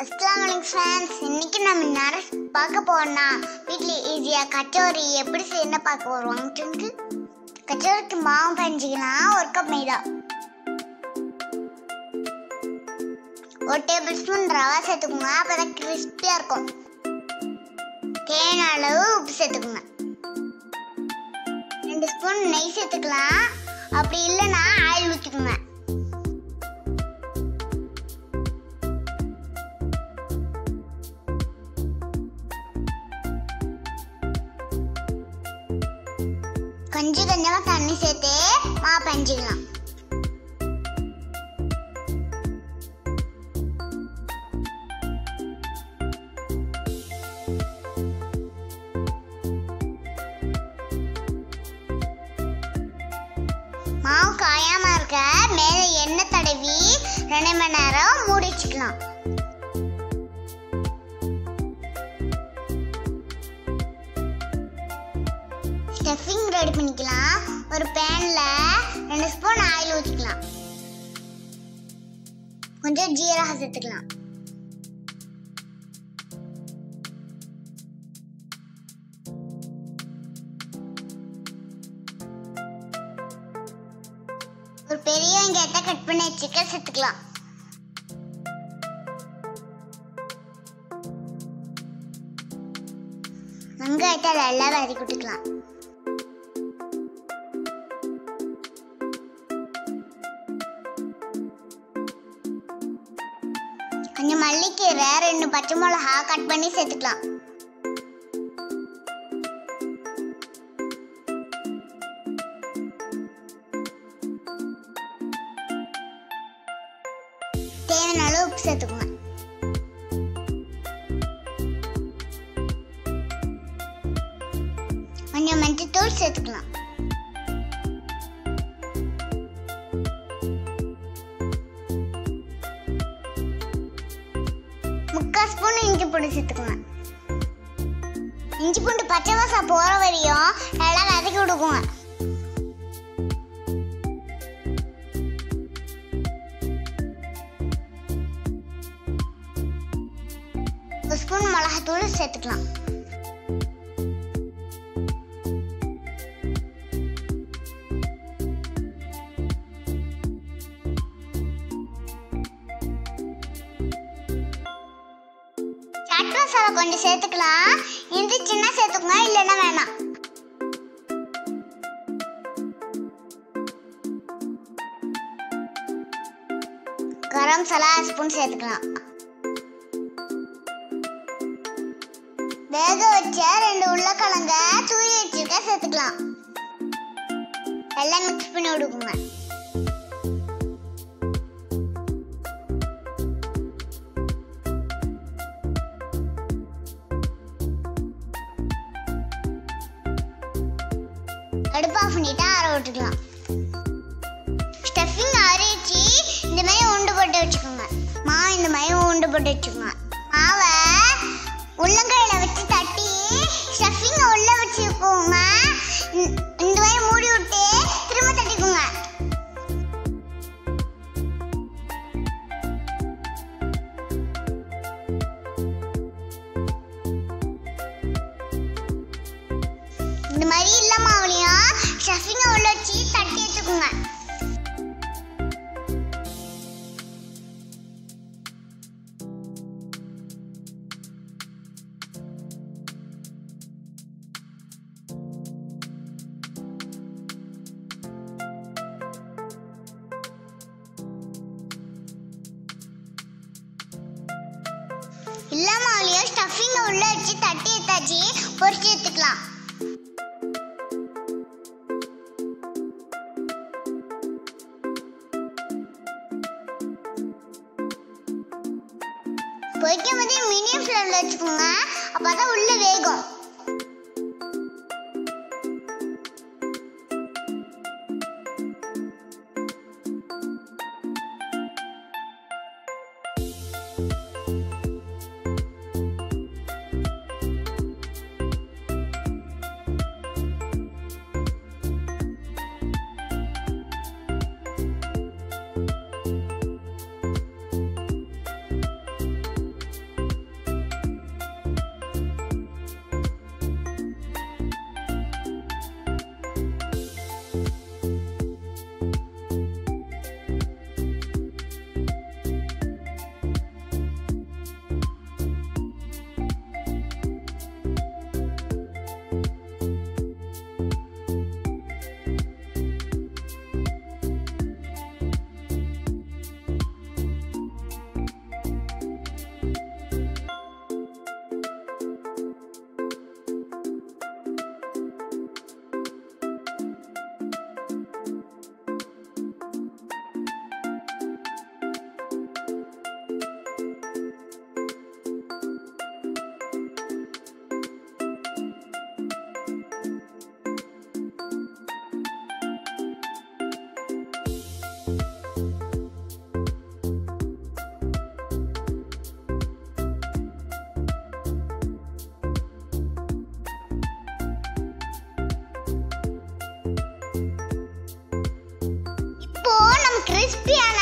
அஸ்லாம் வலைக்கம் ஃப்ரெண்ட்ஸ் இன்னைக்கு நம்ம நிறைய பார்க்க போனா வீட்டில் ஈஸியாக கச்சோரி எப்படி செய்யணும் பார்க்க வருவாங்க கச்சோரிக்கு மாவு பஞ்சிக்கலாம் ஒரு கப் மைதா ஒரு டேபிள் ஸ்பூன் ரவா சேர்த்துக்கோங்க அப்பதான் கிறிஸ்பியாக இருக்கும் தேன அளவு உப்பு சேர்த்துக்கோங்க ரெண்டு ஸ்பூன் நெய் சேர்த்துக்கலாம் அப்படி இல்லைன்னா ஆயில் ஊற்றிக்கோங்க கொஞ்சம் கொஞ்சமா தண்ணி சேர்த்து மா பஞ்சிக்கலாம் மாவு காயாம இருக்க மேல எண்ணெய் தடவி ரெண்டு மணி நேரம் மூடி வச்சுக்கலாம் ஸ்டஃபிங் ரெடி பண்ணிக்கலாம் ஒரு பேன்ல ரெண்டு ஸ்பூன் ஆயில் ஊற்றிக்கலாம் கொஞ்சம் ஜீரகம் சேர்த்துக்கலாம் ஒரு பெரிய வெங்காயத்தை கட் பண்ணி வச்சுக்க சேர்த்துக்கலாம் வெங்காயத்தை நல்லா வதக்கி விட்டுக்கலாம் கொஞ்சம் மல்லிக்கீரை ரெண்டு பச்சை மிளகா கட் பண்ணி சேர்த்துக்கலாம் தேவையான அளவு உப்பு சேர்த்துக்கோங்க கொஞ்சம் மஞ்சத்தூள் சேர்த்துக்கலாம் முக்கால் ஸ்பூன் இஞ்சி பூண்டு சேர்த்துக்கோங்க இஞ்சி பூண்டு பச்சை வாசம் போற வரையும் நல்லா வதக்கி விடுக்குங்க ஒரு ஸ்பூன் மிளகாத்தூள் சேர்த்துக்கலாம் சாட் மசாலா கொஞ்சம் சேர்த்துக்கலாம் இருந்துச்சுன்னா சேர்த்துக்கோங்க இல்லைன்னா வேணாம் கரம் மசாலா ஸ்பூன் சேர்த்துக்கலாம் வேக வச்ச ரெண்டு உருளைக்கிழங்க தூவி வச்சிருக்க சேர்த்துக்கலாம் எல்லாம் மிக்ஸ் பண்ணி விடுக்குங்க அடுப்பு ஆஃப் பண்ணிட்டு ஆற விட்டுக்கலாம் ஸ்டஃபிங் அரைச்சி இந்த மாதிரி உண்டு போட்டு வச்சுக்கோங்க மாவு இந்த மாதிரி உண்டு போட்டு வச்சுக்கோங்க மாவை உள்ளங்கையில வச்சு தட்டி ஸ்டஃபிங் உள்ள வச்சுக்கோங்க இந்த- இந்த மாதிரி மூடி விட்டு திரும்ப தட்டிக்கோங்க இந்த மாதிரி இல்ல மாவுலையும் ஸ்டஃபிங்க உள்ள வச்சு தட்டி எடுத்துக்கோங்க இல்ல மாவுலையும் ஸ்டஃபிங்க உள்ள வச்சு தட்டி எடுத்தாச்சு பொரிச்சு எடுத்துக்கலாம் பொரிக்கும் போதே மீடியம் ஃப்ளேம்ல வச்சுக்கோங்க அப்பதான் உள்ள வேகும் கிறிஸ்பியான